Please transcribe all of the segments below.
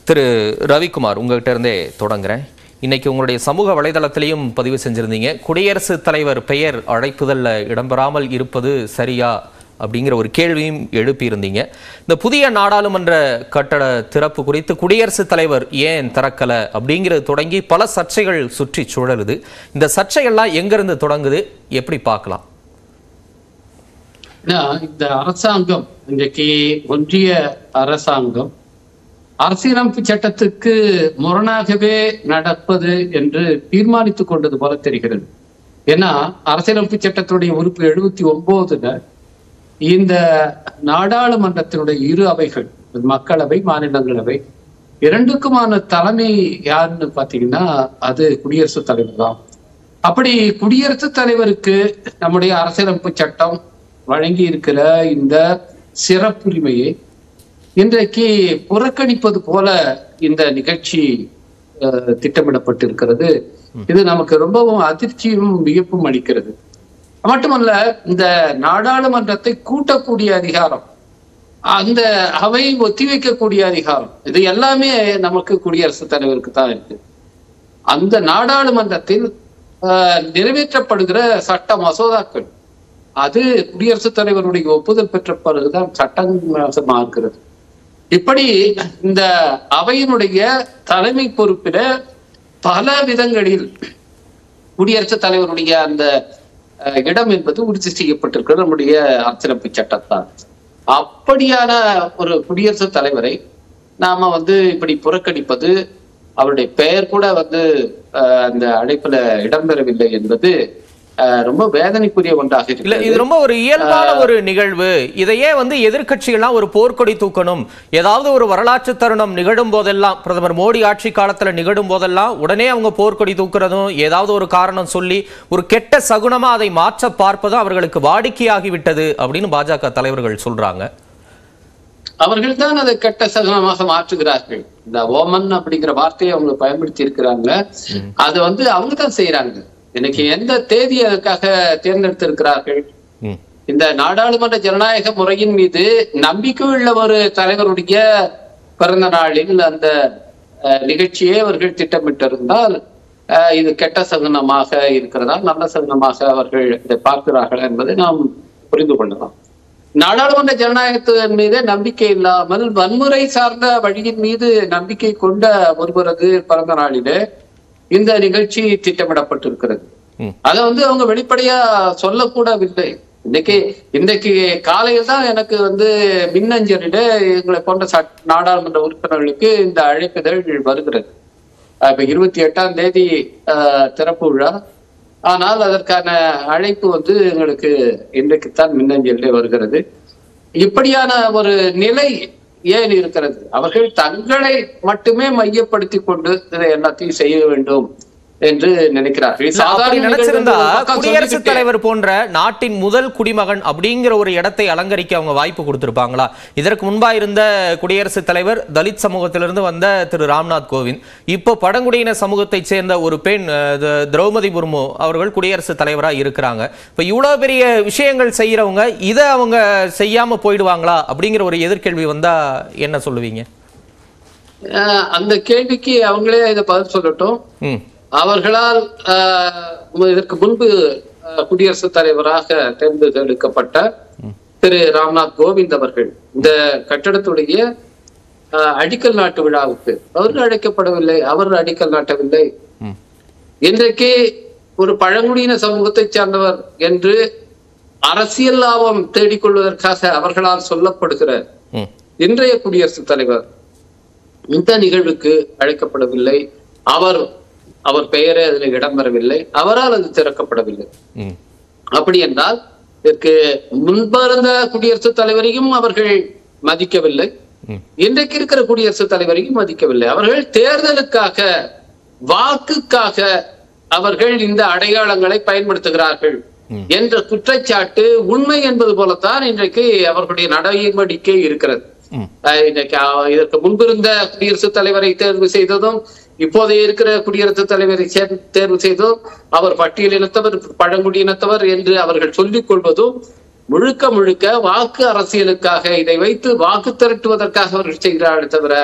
திரு ரவிக்குமார் உங்ககிட்ட இருந்தே தொடங்குறேன் இன்னைக்கு உங்களுடைய சமூக வலைதளத்திலையும் பதிவு செஞ்சிருந்தீங்க குடியரசுத் தலைவர் பெயர் அழைப்புதல்ல இடம்பெறாமல் இருப்பது சரியா அப்படிங்கிற ஒரு கேள்வியும் எழுப்பியிருந்தீங்க இந்த புதிய நாடாளுமன்ற கட்டட திறப்பு குறித்து குடியரசுத் தலைவர் ஏன் திறக்கல அப்படிங்கிறது தொடங்கி பல சர்ச்சைகள் சுற்றி சுழலுது இந்த சர்ச்சைகள்லாம் எங்கிருந்து தொடங்குது எப்படி பார்க்கலாம் ஏன்னா, இந்த அரசாங்கம் இன்றைக்கு ஒன்றிய அரசாங்கம் அரசியலமைப்பு சட்டத்துக்கு முரணாகவே நடப்பது என்று தீர்மானித்துக் கொண்டது போல தெரிகிறது ஏன்னா அரசியலமைப்பு சட்டத்தினுடைய உறுப்பு எழுபத்தி ஒன்பதுல இந்த நாடாளுமன்றத்தினுடைய இரு அவைகள் மக்களவை மாநிலங்களவை இரண்டுக்குமான தலைமை யாருன்னு பாத்தீங்கன்னா அது குடியரசுத் தலைவர் தான் அப்படி குடியரசுத் தலைவருக்கு நம்முடைய அரசியலமைப்பு சட்டம் வழங்கி இருக்கிற இந்த சிறப்புரிமையை இன்றைக்கு புறக்கணிப்பது போல இந்த நிகழ்ச்சி அஹ், திட்டமிடப்பட்டிருக்கிறது இது நமக்கு ரொம்பவும் அதிர்ச்சியும் வியப்பும் அளிக்கிறது மட்டுமல்ல இந்த நாடாளுமன்றத்தை கூட்டக்கூடிய அதிகாரம் அந்த அவை ஒத்திவைக்கக்கூடிய அதிகாரம் இது எல்லாமே நமக்கு குடியரசுத் தலைவருக்கு தான் இருக்கு அந்த நாடாளுமன்றத்தில் ஆஹ், நிறைவேற்றப்படுகிற சட்ட மசோதாக்கள் அது குடியரசுத் தலைவருடைய ஒப்புதல் பெற்ற பிறகுதான் சட்டமாகிறது இப்படி இந்த அவையினுடைய தலைமை பொறுப்பில பல விதங்களில் குடியரசுத் தலைவருடைய அந்த அஹ், இடம் என்பது உறுதி செய்யப்பட்டிருக்கிறது நம்முடைய அரசியலமைப்பு சட்டத்தால் அப்படியான ஒரு குடியரசுத் தலைவரை நாம வந்து இப்படி புறக்கணிப்பது அவருடைய பெயர் கூட வந்து அஹ், அந்த அழைப்புல இடம்பெறவில்லை என்பது அஹ், ரொம்ப வேதனைக்குரிய ஒன்றாக இல்ல இருக்கிறது இது ரொம்ப ஒரு இயல்பான ஒரு நிகழ்வு இதையே வந்து எதிர்க்கட்சிகள்லாம் ஒரு போர்க்கொடி தூக்கணும் ஏதாவது ஒரு வரலாற்று தருணம் நிகழும் போதெல்லாம் பிரதமர் மோடி ஆட்சி காலத்துல நிகழும் போதெல்லாம் உடனே அவங்க போர்க்கொடி தூக்குறதும் ஏதாவது ஒரு காரணம் சொல்லி ஒரு கெட்ட சகுனமா அதை மாற்ற பார்ப்பதும் அவர்களுக்கு வாடிக்கையாகிவிட்டது அப்படின்னு பாஜக தலைவர்கள் சொல்றாங்க அவர்கள் தான் அதை கெட்ட சகுனமாக மாற்றுகிறார்கள் இந்த ஓமன் அப்படிங்கிற வார்த்தையை அவங்க பயன்படுத்தி இருக்கிறாங்க அது வந்து அவங்க தான் செய்யறாங்க இன்னைக்கு எந்த தேதி அதுக்காக தேர்ந்தெடுத்திருக்கிறார்கள் ம். இந்த நாடாளுமன்ற ஜனநாயக முறையின் மீது நம்பிக்கை உள்ள ஒரு தலைவருடைய பிறந்த நாளில் அந்த அஹ், நிகழ்ச்சியை அவர்கள் திட்டமிட்டிருந்தால் அஹ், இது கெட்ட சகுனமாக இருக்கிறதா நல்ல சகுனமாக அவர்கள் இதை பார்க்கிறார்கள் என்பதை நாம் புரிந்து கொள்ளலாம் நாடாளுமன்ற ஜனநாயகத்தின் மீது நம்பிக்கை இல்லாமல் வன்முறை சார்ந்த வழியின் மீது நம்பிக்கை கொண்ட ஒருவரது பிறந்த நாளிலே இந்த நிகழ்ச்சி திட்டமிடப்பட்டிருக்கிறது ம். அதை வந்து அவங்க வெளிப்படையா சொல்லக்கூடவில்லை இன்னைக்கு இன்னைக்கு காலையில் தான் எனக்கு வந்து மின்னஞ்சலிட எங்களை போன்ற சட் நாடாளுமன்ற உறுப்பினர்களுக்கு இந்த அழைப்புதழ் வருகிறது அஹ் இப்ப இருபத்தி எட்டாம் தேதி அஹ், திறப்பு விழா ஆனால் அதற்கான அழைப்பு வந்து எங்களுக்கு இன்றைக்குத்தான் மின்னஞ்சலிலே வருகிறது இப்படியான ஒரு நிலை ஏன் இருக்கிறது அவர்கள் தங்களை மட்டுமே மையப்படுத்தி கொண்டு இதை எல்லாத்தையும் செய்ய வேண்டும் என்று நினைக்கிறார்கள் இல்ல, அப்படி சாதாரண நினைச்சிருந்தா நிகழ்வு ஒரு பக்கம் குடியரசுத் சொல்லிக்கிட்டே- தலைவர் போன்ற நாட்டின் முதல் குடிமகன் அப்படிங்கிற ஒரு இடத்தை அலங்கரிக்க அவங்க வாய்ப்பு கொடுத்திருப்பாங்களா இதற்கு முன்பா இருந்த குடியரசுத் தலைவர் தலித் சமூகத்திலிருந்து வந்த திரு ராம்நாத் கோவிந்த் இப்போ பழங்குடியின சமூகத்தைச் சேர்ந்த ஒரு பெண் அஹ், த- திரௌபதி முர்மு அவர்கள் குடியரசுத் தலைவரா இருக்கிறாங்க இப்ப இவ்வளவு பெரிய விஷயங்கள் செய்யறவங்க இதை அவங்க செய்யாம போயிடுவாங்களா அப்படிங்கிற ஒரு எதிர்கேள்வி வந்தா என்ன சொல்லுவீங்க அஹ் அந்த கேள்விக்கு அவங்களே இதை பதில் சொல்லட்டும் ம் அவர்களால் ஆஹ், இதற்கு முன்பு ஆஹ், குடியரசுத் தலைவராக தேர்ந்தெடுக்கப்பட்ட திரு ராம்நாத் கோவிந்த் அவர்கள் இந்த கட்டடத்துடைய ஆஹ், அடிக்கல் நாட்டு விழாவுக்கு அவர் அழைக்கப்படவில்லை அவர் அடிக்கல் நாட்டவில்லை ம் இன்றைக்கு ஒரு பழங்குடியின சமூகத்தைச் சார்ந்தவர் என்று அரசியல் லாபம் தேடிக்கொள்வதற்காக அவர்களால் சொல்லப்படுகிற ம் இன்றைய குடியரசுத் தலைவர் இந்த நிகழ்வுக்கு அழைக்கப்படவில்லை அவர் அவர் பெயரே அதில் இடம்பெறவில்லை அவரால் அது திறக்கப்படவில்லை ம் அப்படி என்றால் இதற்கு முன்பிருந்த குடியரசுத் தலைவரையும் அவர்கள் மதிக்கவில்லை ம் இன்றைக்கு இருக்கிற குடியரசுத் தலைவரையும் மதிக்கவில்லை அவர்கள் தேர்தலுக்காக வாக்குக்காக அவர்கள் இந்த அடையாளங்களை பயன்படுத்துகிறார்கள் என்ற குற்றச்சாட்டு உண்மை என்பது போலத்தான் இன்றைக்கு அவர்களுடைய நடவடிக்கை இருக்கிறது ம் அஹ் இன்னைக்கு அஹ் இதற்கு முன்பிருந்த குடியரசுத் தலைவரை தேர்வு செய்ததும் இப்போதைய இருக்கிற குடியரசுத் தலைவரை சேர்- தேர்வு செய்ததும் அவர் பட்டியலினத்தவர் பழங்குடியினத்தவர் என்று அவர்கள் சொல்லிக் கொள்வதும் முழுக்க முழுக்க வாக்கு அரசியலுக்காக இதை வைத்து வாக்கு திரட்டுவதற்காக அவர்கள் செய்கிறார்கள் தவிர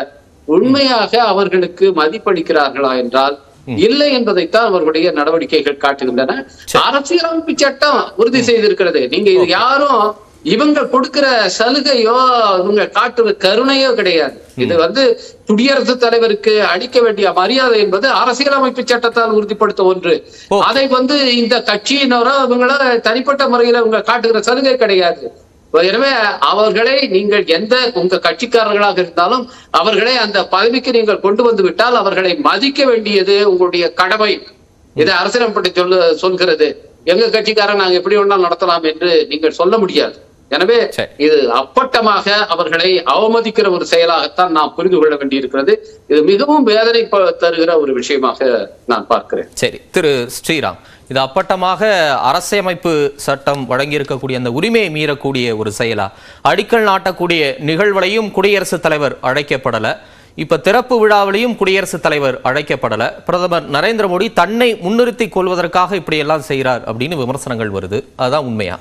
உண்மையாக அவர்களுக்கு மதிப்பளிக்கிறார்களா என்றால் இல்லை என்பதைத்தான் அவர்களுடைய நடவடிக்கைகள் காட்டுகின்றன அரசியலமைப்பு சட்டம் உறுதி செய்திருக்கிறது நீங்க இது யாரும் இவங்க கொடுக்கிற சலுகையோ இவங்க காட்டுற கருணையோ கிடையாது இது வந்து குடியரசுத் தலைவருக்கு அளிக்க வேண்டிய மரியாதை என்பது அரசியலமைப்பு சட்டத்தால் உறுதிப்படுத்த ஒன்று ஓ. அதை வந்து இந்த கட்சியினரோ இவங்களோ தனிப்பட்ட முறையில இவங்க காட்டுகிற சலுகை கிடையாது எனவே அவர்களை நீங்கள் எந்த உங்க கட்சிக்காரர்களாக இருந்தாலும் அவர்களை அந்த பதவிக்கு நீங்கள் கொண்டு வந்து விட்டால் அவர்களை மதிக்க வேண்டியது உங்களுடைய கடமை இதை அரசியலமைப்பட்டு சொல்ல சொல்கிறது எங்க கட்சிக்காரன் நாங்க எப்படி வேணாலும் நடத்தலாம் என்று நீங்கள் சொல்ல முடியாது எனவே சரி. இது அப்பட்டமாக அவர்களை அவமதிக்கிற ஒரு செயலாகத்தான் நாம் புரிந்து கொள்ள வேண்டியிருக்கிறது இது மிகவும் வேதனை ப- தருகிற ஒரு விஷயமாக நான் பார்க்கிறேன் சரி திரு ஸ்ரீராம் இது அப்பட்டமாக அரசியமைப்பு சட்டம் வழங்கியிருக்கக்கூடிய அந்த உரிமையை மீறக்கூடிய ஒரு செயலா அடிக்கல் நாட்டக்கூடிய நிகழ்வுலையும் குடியரசுத் தலைவர் அழைக்கப்படல இப்ப திறப்பு விழாவிலையும் குடியரசுத் தலைவர் அழைக்கப்படல பிரதமர் நரேந்திர மோடி தன்னை முன்னிறுத்தி கொள்வதற்காக இப்படி எல்லாம் செய்கிறார் அப்படின்னு விமர்சனங்கள் வருது அதுதான் உண்மையா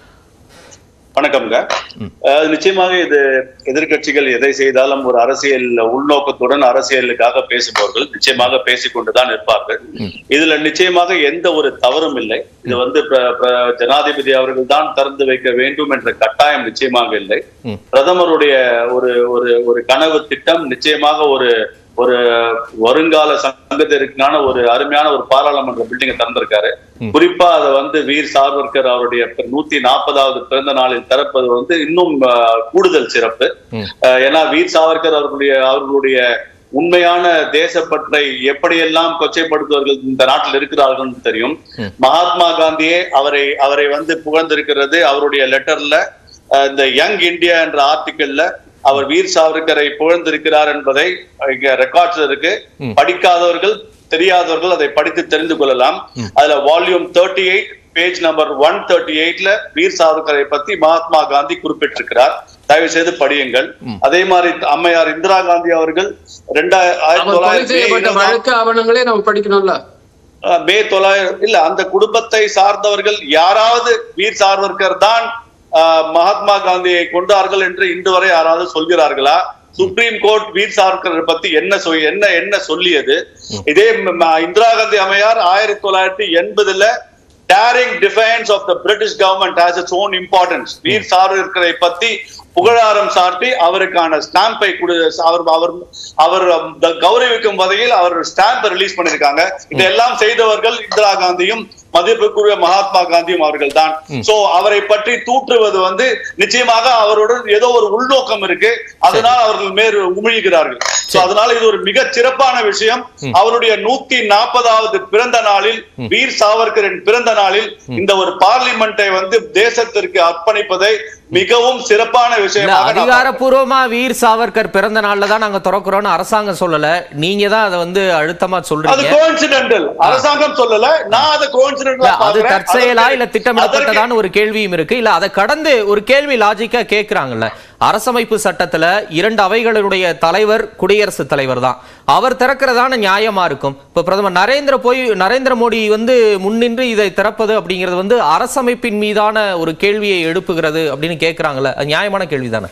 வணக்கம்ங்க அஹ் நிச்சயமாக இது எதிர்க்கட்சிகள் எதை செய்தாலும் ஒரு அரசியல் உள்நோக்கத்துடன் அரசியலுக்காக பேசுபவர்கள் நிச்சயமாக பேசிக்கொண்டுதான் இருப்பார்கள் இதுல நிச்சயமாக எந்த ஒரு தவறும் இல்லை இது வந்து பிர- பிர- ஜனாதிபதி அவர்கள் தான் திறந்து வைக்க வேண்டும் என்ற கட்டாயம் நிச்சயமாக இல்லை ம். பிரதமருடைய ஒரு ஒரு ஒரு கனவு திட்டம் நிச்சயமாக ஒரு ஒரு வருங்கால சங்கத்திற்கான ஒரு அருமையான ஒரு பாராளுமன்ற பில்டிங்கை திறந்திருக்காரு குறிப்பா அதை வந்து வீர் சாவர்கர் அவருடைய நூத்தி நாற்பதாவது பிறந்த நாளில் திறப்பது வந்து இன்னும் அஹ், கூடுதல் சிறப்பு ம். அஹ், ஏன்னா வீர் சாவர்கர் அவர்களுடைய அவர்களுடைய உண்மையான தேசப்பற்றை எப்படியெல்லாம் கொச்சைப்படுத்துவர்கள் இந்த நாட்டில் இருக்கிறார்கள் தெரியும் ம். மகாத்மா மகாத்மா காந்தியே அவரை அவரை வந்து புகழ்ந்திருக்கிறது அவருடைய லெட்டர்ல இந்த யங் இந்தியா என்ற ஆர்டிக்கல்ல அவர் வீர் சாவர்கரை புகழ்ந்திருக்கிறார் என்பதை இங்க ரெக்கார்ட்ஸ் இருக்கு ம். படிக்காதவர்கள் தெரியாதவர்கள் அதை படித்து தெரிந்து கொள்ளலாம் அதுல volume thirty eight page number one thirty எயிட்ல வீர் சாவர்கரை பத்தி மகாத்மா காந்தி குறிப்பிட்டிருக்கிறார் தயவு செய்து படியுங்கள் அதே மாதிரி அம்மையார் இந்திரா காந்தி அவர்கள் ரெண்டாயிரத்தி ஆயிரத்தி அவர் கொலை தொள்ளாயிரத்தி செய்யப்பட்ட இருபதாம் வழக்கு ஆவணங்களே நம்ம படிக்கணும்ல அஹ் மே தொள்ளாயிரம் இல்ல அந்த குடும்பத்தை சார்ந்தவர்கள் யாராவது வீர் சார்வர்கர் தான் அஹ், மகாத்மா காந்தியை கொண்டார்கள் என்று இன்று வரை யாராவது சொல்கிறார்களா சுப்ரீம் கோர்ட் வீர் சாவர்கர் பத்தி என்ன சொல் என்ன என்ன சொல்லியது இதே ம- ம- இந்திரா காந்தி அம்மையார் ஆயிரத்தி தொள்ளாயிரத்தி எண்பதுல daring defiance of the British government has its own importance Veer சாவர்கரை பத்தி புகழாரம் சாட்டி அவருக்கான ஸ்டாம்பை கொடு அவர் அவர் அவர் த- கௌரவிக்கும் வகையில் அவர் ஸ்டாம்பை ரிலீஸ் பண்ணிருக்காங்க இதெல்லாம் செய்தவர்கள் இந்திரா காந்தியும் மதிப்புக்குரிய மகாத்மா காந்தியும் அவர்கள் தான் சோ அவரை பற்றி தூற்றுவது வந்து நிச்சயமாக அவருடன் ஏதோ ஒரு உள்நோக்கம் இருக்கு அதனால் அவர்கள் மேல் உமிழ்கிறார்கள் சோ அதனால இது ஒரு மிக சிறப்பான விஷயம் அவருடைய நூத்தி நாற்பதாவது பிறந்த நாளில் வீர் சாவர்கரின் பிறந்த நாளில் இந்த ஒரு பார்லிமெண்டை வந்து தேசத்திற்கு அர்ப்பணிப்பதை மிகவும் சிறப்பான இல்ல விஷயமாக நான் பார்க்கிறேன். அதிகாரப்பூர்வமா வீர் சாவர்கர் பிறந்த நாள்ல தான் நாங்க திறக்கிறோம்னு அரசாங்கம் சொல்லல நீங்க தான் அதை வந்து அழுத்தமா அது சொல்றீங்க கோயின்சிடென்டல் அரசாங்கம் சொல்லல நான் அதை இல்ல, கோயின்சிடென்டலா அது பார்க்கிறேன் தற்செயலா இல்ல அதற்கு- திட்டமிடப்பட்டதான ஒரு கேள்வியும் இருக்கு இல்ல அதை கடந்து ஒரு கேள்வி லாஜிக்கா கேக்குறாங்கல்ல அரசமைப்பு சட்டத்துல இரண்டு அவைகளுடைய தலைவர் குடியரசுத் தலைவர் தான் அவர் திறக்கிறதான நியாயமா இருக்கும் இப்ப பிரதமர் நரேந்திர போய் நரேந்திர மோடி வந்து முன்னின்று இதை திறப்பது அப்படிங்கிறது வந்து அரசமைப்பின் மீதான ஒரு கேள்வியை எழுப்புகிறது அப்படின்னு கேக்குறாங்கல்ல அது நியாயமான கேள்வி தானே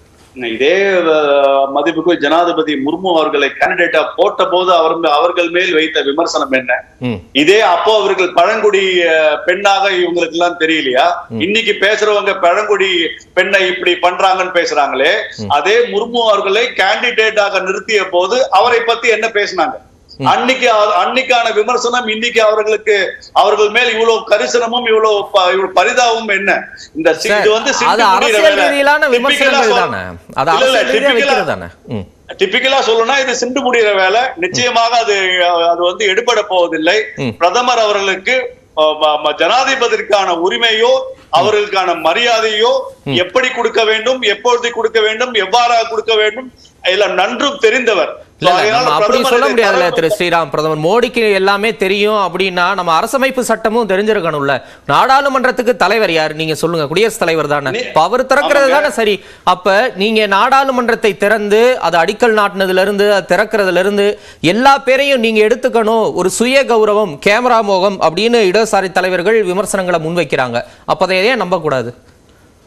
இதே அஹ், மதிப்புக்கு ஜனாதிபதி முர்மு அவர்களை கேண்டிடேட்டா போட்ட போது அவர் அவர்கள் மேல் வைத்த விமர்சனம் என்ன ம் இதே அப்போ அவர்கள் பழங்குடி அஹ், பெண்ணாக இவங்களுக்கு எல்லாம் தெரியலையா இன்னைக்கு பேசுறவங்க பழங்குடி பெண்ணை இப்படி பண்றாங்கன்னு பேசுறாங்களே அதே முர்மு அவர்களை கேண்டிடேட்டாக நிறுத்திய போது அவரை பத்தி என்ன பேசினாங்க அன்னைக்கு அவ- அன்னைக்கான விமர்சனம் இன்னைக்கு அவர்களுக்கு அவர்கள் மேல் இவ்வளவு கரிசனமும் இவ்வளவு ப- இவ்வளவு பரிதாபமும் என்ன இந்த சி- இது வந்து அது சிண்டு முடியிற அரசியல் வேலை. ரீதியிலான Typical-ஆ விமர்சனங்கள் சொல்- தானே அது இல்ல, இல்ல, அரசியல் ரீதியா typical-ஆ- வைக்கிறது தானே ம் டிபிக்கலா சொல்லணும்னா இது சிண்டு முடிகிற வேலை நிச்சயமாக அது அது வந்து எடுபட போவதில்லை ம். பிரதமர் அவர்களுக்கு அஹ், ம- ம- ஜனாதிபதிக்கான உரிமையோ அவர்களுக்கான மரியாதையோ எப்படி கொடுக்க வேண்டும் எப்பொழுது கொடுக்க வேண்டும் எவ்வாறாக கொடுக்க வேண்டும் எல்லாம் நன்றும் தெரிந்தவர் இல்ல, So, இல்ல, அதனால நம்ம அப்படி பிரதமர் சொல்ல இதை முடியாதுல்ல தர- திரு ஸ்ரீராம் பிரதமர் மோடிக்கு எல்லாமே தெரியும் அப்படின்னா நம்ம அரசமைப்பு சட்டமும் தெரிஞ்சிருக்கணும்ல நாடாளுமன்றத்துக்கு தலைவர் யார் நீங்க சொல்லுங்க குடியரசுத் தலைவர் தானே நீ- இப்ப அவர் திறக்கிறது ஆமாங்க. தானே சரி அப்ப நீங்க நாடாளுமன்றத்தை திறந்து அது அடிக்கல் நாட்டினதுல இருந்து அது திறக்கிறதுல இருந்து எல்லா பேரையும் நீங்க எடுத்துக்கணும் ஒரு சுய கௌரவம் கேமரா மோகம் அப்படின்னு இடதுசாரி தலைவர்கள் விமர்சனங்களை முன்வைக்கிறாங்க அப்ப அதை ஏன் நம்ப கூடாது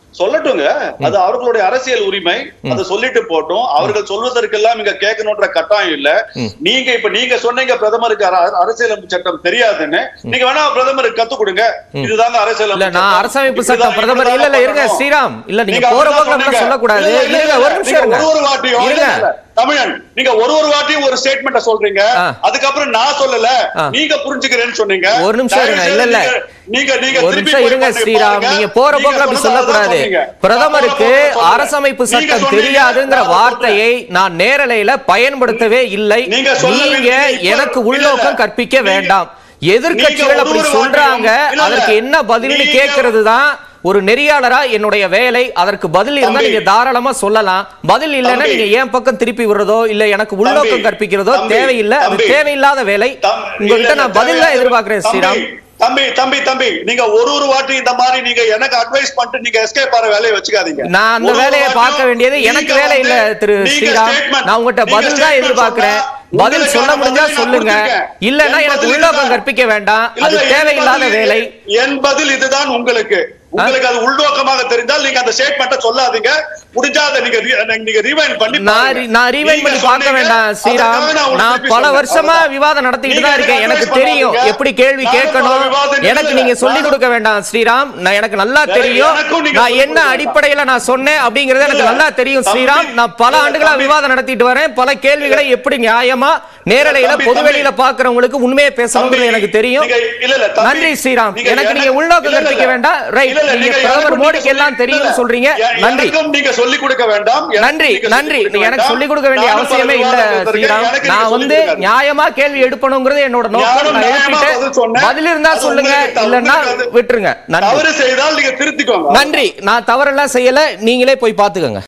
சொல்லட்டுங்க அது அவர்களுடைய அரசியல் உரிமை அதை சொல்லிட்டு போட்டும் அவர்கள் சொல்வதற்கெல்லாம் இங்க கேட்கணுன்ற கட்டாயம் இல்ல நீங்க இப்ப நீங்க சொன்னீங்க பிரதமருக்கு அர- அரசியலமைப்பு சட்டம் தெரியாதுன்னு நீங்க வேணா பிரதமருக்கு கத்து கொடுங்க இதுதாங்க இல்ல அரசியலமைப்பு நான் சட்டம். அரசமைப்பு இப்படிதான் சட்டம் பிரதமர் இல்ல இல்ல இருங்க பண்ணணும். ஸ்ரீராம் இல்ல நீங்க நீங்க போற அப்படிதான் போக்குல சொன்னீங்க. சொல்லக்கூடாது இல்ல, இல்ல, இருங்க இல்ல, ஒரு நிமிஷம் நீங்க இருங்க ஒரு ஒரு வாட்டியும் இல்ல, இருங்க இல்ல, தமிழன் நீங்க ஒரு ஒரு வாட்டியும் ஒரு ஸ்டேட்மெண்ட சொல்றீங்க ஆ. அதுக்கப்புறம் நான் சொல்லல ஆ. நீங்க புரிஞ்சுக்கிறேன்னு சொன்னீங்க ஒரு நிமிஷம் இருங்க. தயவு இல்ல, இல்ல. செய்து நீங்க நீங்க ஒரு திருப்பி நிமிஷம் போய் இருங்க பண்ணி ஸ்ரீராம் பாருங்க. நீங்க போற நீங்க போக்குல அப்படி சொன்னதை சொல்லக்கூடாது தான் சொன்னீங்க. பிரதமருக்கு நான் போற போக்குல சொல்லல. அரசமைப்பு நீங்க சட்டம் சொன்னீங்க, தெரியாதுங்கிற நான் வார்த்தையை நான் நேரலையில பயன்படுத்தவே இல்லை நீங்க சொல்லவில்லை. நீங்க இப்ப- எனக்கு இல்ல, உள்நோக்கம் இல்ல. கற்பிக்க நீங்க- வேண்டாம் எதிர்க்கட்சிகள் நீங்க அப்படி ஒரு ஒரு சொல்றாங்க வாட்டியும் இல்ல, இல்ல. அதற்கு என்ன பதில்னு நீங்க- கேட்கறது தான் ஒரு நெறியாளரா என்னுடைய வேலை அதற்கு பதில் இருந்தா தம்பி. நீங்க தாராளமா சொல்லலாம் பதில் இல்லைன்னா தம்பி. நீங்க ஏன் பக்கம் திருப்பி விடுறதோ இல்ல எனக்கு உள்நோக்கம் தம்பி. கற்பிக்கிறதோ தம்பி. தேவையில்லை அது தம்பி. தேவையில்லாத வேலை தம்- உங்ககிட்ட இல்ல, நான் பதில் தான் தேவையான- எதிர்பார்க்கிறேன் தம்பி, ஸ்ரீராம் தம்பி தம்பி தம்பி நீங்க ஒரு ஒரு வாட்டி இந்த மாதிரி நீங்க எனக்கு அட்வைஸ் பண்ணிட்டு நீங்க எஸ்கேப் ஆற வேலையை வச்சுக்காதீங்க நான் அந்த ஒரு ஒரு வேலையை வாட்டியும் பார்க்க வேண்டியது எனக்கு நீங்க வேலை இல்ல வந்து- திரு நீங்க ஸ்ரீராம் statement- நான் உங்ககிட்ட நீங்க பதில் தான் statement எதிர்பார்க்கிறேன் சொன்னா பதில் உங்களுக்கான சொல்ல முடிஞ்சா பதிலை நான் சொல்லுங்க கொடுத்திருக்கேன். இல்லன்னா என் எனக்கு பதில் உள்நோக்கம் இதுதான். கற்பிக்க வேண்டாம் இல்ல, அது இல்ல, என் தேவையில்லாத பதில் வேலை என் பதில் இதுதான் உங்களுக்கு உங்களுக்கு அது உள்நோக்கமாக தெரிந்தால் நீங்க அந்த ஸ்டேட்மெண்ட்டை சொல்லாதீங்க முடிஞ்சா அதை நீங்க re- நீங்க ரீவைண்ட் பண்ணி நான் பாருங்க. re- நான் ரீவைண்ட் நீங்க பண்ணி பார்க்க சொன்னீங்க, வேண்டாம் ஸ்ரீராம் அதுக்காக நான் உங்களுக்கு நான் திருப்பி பல சொல்றேன். வருஷமா அவ்வளவுதான். விவாதம் நடத்திட்டு நீங்க தான் இருக்கேன் எனக்கு எனக்கு advice தெரியும் பண்ணாதீங்க. எப்படி கேள்வி நானும் பல கேட்கணும் விவாதம் எனக்கு இல்ல. நீங்க சொல்லி நானும் கொடுக்க வேண்டாம் ஸ்ரீராம் நான் எனக்கு நல்லா வேற தெரியும் எனக்கும் நீங்க நான் சொல்லிக் என்ன கொடுக்க அடிப்படையில நான் சொன்னேன் அப்படிங்கறது எனக்கு இல்ல. நல்லா தெரியும் தம்பி, ஸ்ரீராம் நான் பல இல்ல, ஆண்டுகளா தம்பி. விவாதம் நடத்திட்டு வரேன் பல கேள்விகளை எப்படி நியாயமா நேரலையில தம்பி, பொதுவெளியில தம்பி. பாக்குறவங்களுக்கு உண்மையை பேசணுங்கிறது தம்பி, எனக்கு தெரியும் நீங்க- இல்ல, இல்ல, தம்பி, நன்றி ஸ்ரீராம் நீங்க எனக்கு நீங்க எனக்கு- உள்நோக்கம் இல்ல, இல்ல, கற்பிக்க வேண்டாம் ரைட் இல்ல, இல்ல, நீங்க நீங்க பிரதமர் எனக்கும் மோடிக்கு நீங்க எல்லாம் சொல்லி- தெரியும்னு இல்ல, சொல்றீங்க எ- நன்றி எனக்கும் நீங்க சொல்லிக் கொடுக்க வேண்டாம் எனக்கும் நன்றி நீங்க நன்றி சொல்லிக் கொடுக்க நீங்க எனக்கு வேண்டாம். சொல்லிக் கொடுக்க வேண்டிய நானும் பல அவசியமே இல்ல விவாதம் நடத்திருக்கேன். ஸ்ரீராம் எனக்கு நீங்க நான் சொல்லிக் வந்து கொடுக்காதீங்க. நியாயமா கேள்வி எடுப்பணுங்கிறது என்னோட நோக்கம் நானும் நான் நியாயமா எழுப்பிட்டு பதில் சொன்னேன். பதில் இருந்தா அது சொல்லுங்க உங்களுக்கு தவறு இல்லன்னா இருக்காது. விட்டுருங்க நன்றி தவறு செய்தால் நீங்க திருத்திக்கோங்க நன்றி நான் தவறெல்லாம் செய்யல நீங்களே போய் பாத்துக்கோங்க